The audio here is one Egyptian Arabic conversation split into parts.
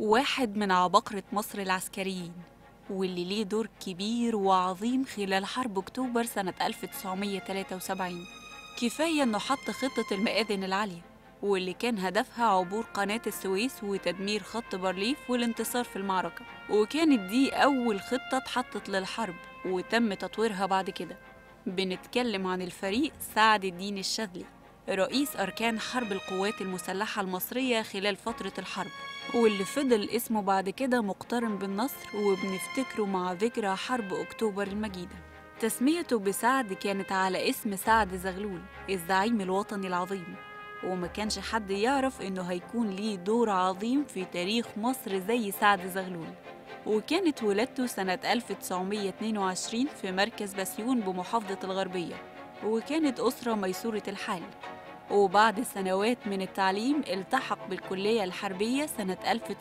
واحد من عباقرة مصر العسكريين واللي ليه دور كبير وعظيم خلال حرب أكتوبر سنة 1973 كفاية إنه حط خطة المآذن العالية واللي كان هدفها عبور قناة السويس وتدمير خط بارليف والانتصار في المعركة وكانت دي أول خطة اتحطت للحرب وتم تطويرها بعد كده بنتكلم عن الفريق سعد الدين الشاذلي رئيس أركان حرب القوات المسلحة المصرية خلال فترة الحرب واللي فضل اسمه بعد كده مقترن بالنصر وبنفتكره مع ذكرى حرب أكتوبر المجيدة تسميته بسعد كانت على اسم سعد زغلول الزعيم الوطني العظيم وما كانش حد يعرف إنه هيكون ليه دور عظيم في تاريخ مصر زي سعد زغلول وكانت ولادته سنة 1922 في مركز بسيون بمحافظة الغربية وكانت أسرة ميسورة الحال وبعد سنوات من التعليم التحق بالكلية الحربية سنة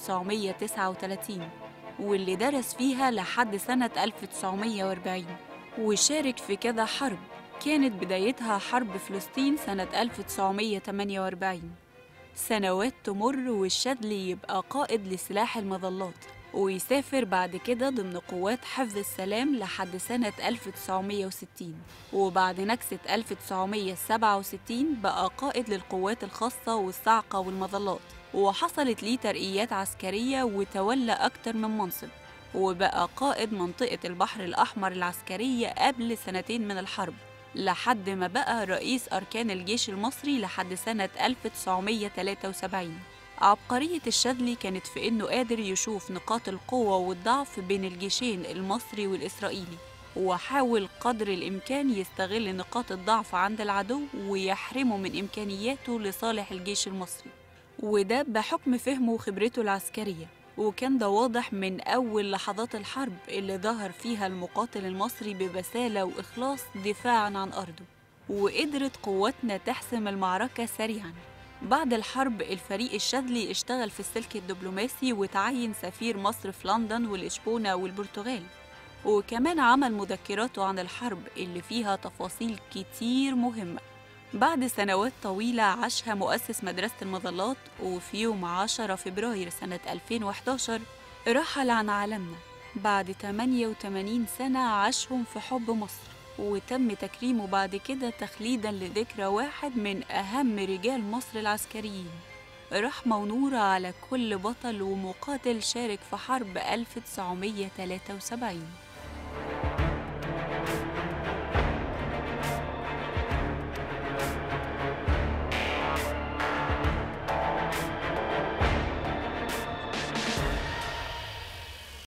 1939 واللي درس فيها لحد سنة 1940 وشارك في كذا حرب كانت بدايتها حرب فلسطين سنة 1948 سنوات تمر والشاذلي يبقى قائد لسلاح المظلات ويسافر بعد كده ضمن قوات حفظ السلام لحد سنة 1960 وبعد نكسة 1967 بقى قائد للقوات الخاصة والصاعقة والمظلات وحصلت ليه ترقيات عسكرية وتولى أكتر من منصب وبقى قائد منطقة البحر الأحمر العسكرية قبل سنتين من الحرب لحد ما بقى رئيس أركان الجيش المصري لحد سنة 1973 عبقرية الشاذلي كانت في إنه قادر يشوف نقاط القوة والضعف بين الجيشين المصري والإسرائيلي وحاول قدر الإمكان يستغل نقاط الضعف عند العدو ويحرمه من إمكانياته لصالح الجيش المصري وده بحكم فهمه وخبرته العسكرية وكان ده واضح من أول لحظات الحرب اللي ظهر فيها المقاتل المصري ببسالة وإخلاص دفاعاً عن أرضه وقدرت قواتنا تحسم المعركة سريعاً بعد الحرب الفريق الشاذلي اشتغل في السلك الدبلوماسي وتعين سفير مصر في لندن والإشبونة والبرتغال وكمان عمل مذكراته عن الحرب اللي فيها تفاصيل كتير مهمة بعد سنوات طويلة عاشها مؤسس مدرسة المظلات وفي يوم 10 فبراير سنة 2011 رحل عن عالمنا بعد 88 سنة عاشهم في حب مصر وتم تكريمه بعد كده تخليدا لذكرى واحد من أهم رجال مصر العسكريين رحمة ونور على كل بطل ومقاتل شارك في حرب 1973